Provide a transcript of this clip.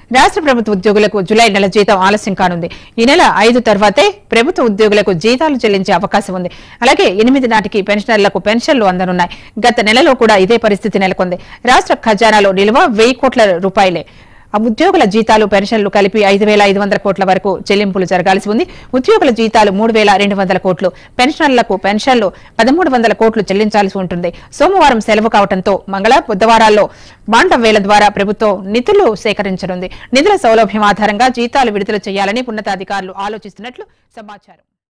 రాష్ట్ర ప్రభుత్వ ఉద్యోగులకు జులై నెల జీతం ఆలస్యం కానుంది ఈ నెల ఐదు తర్వాతే ప్రభుత్వ ఉద్యోగులకు జీతాలు చెల్లించే అవకాశం ఉంది అలాగే ఎనిమిది నాటికి పెన్షనర్లకు పెన్షన్లు అందనున్నాయి గత నెలలో కూడా ఇదే పరిస్థితి నెలకొంది రాష్ట్ర ఖజానాలో నిల్వ వెయ్యి కోట్ల రూపాయలే ఆ ఉద్యోగుల జీతాలు పెన్షన్లు కలిపి ఐదు వేల ఐదు వందల కోట్ల వరకు చెల్లింపులు జరగాల్సి ఉంది ఉద్యోగుల జీతాలు మూడు వేల రెండు వందల కోట్లు పెన్షనర్లకు పెన్షన్లు పదమూడు వందల కోట్లు చెల్లించాల్సి ఉంటుంది సోమవారం సెలవు కావడంతో మంగళ బుధవారాల్లో బాండం వేల ద్వారా ప్రభుత్వం నిధులు సేకరించనుంది నిధుల సౌలభ్యం ఆధారంగా జీతాలు విడుదల చేయాలని ఉన్నతాధికారులు ఆలోచిస్తున్నట్లు సమాచారం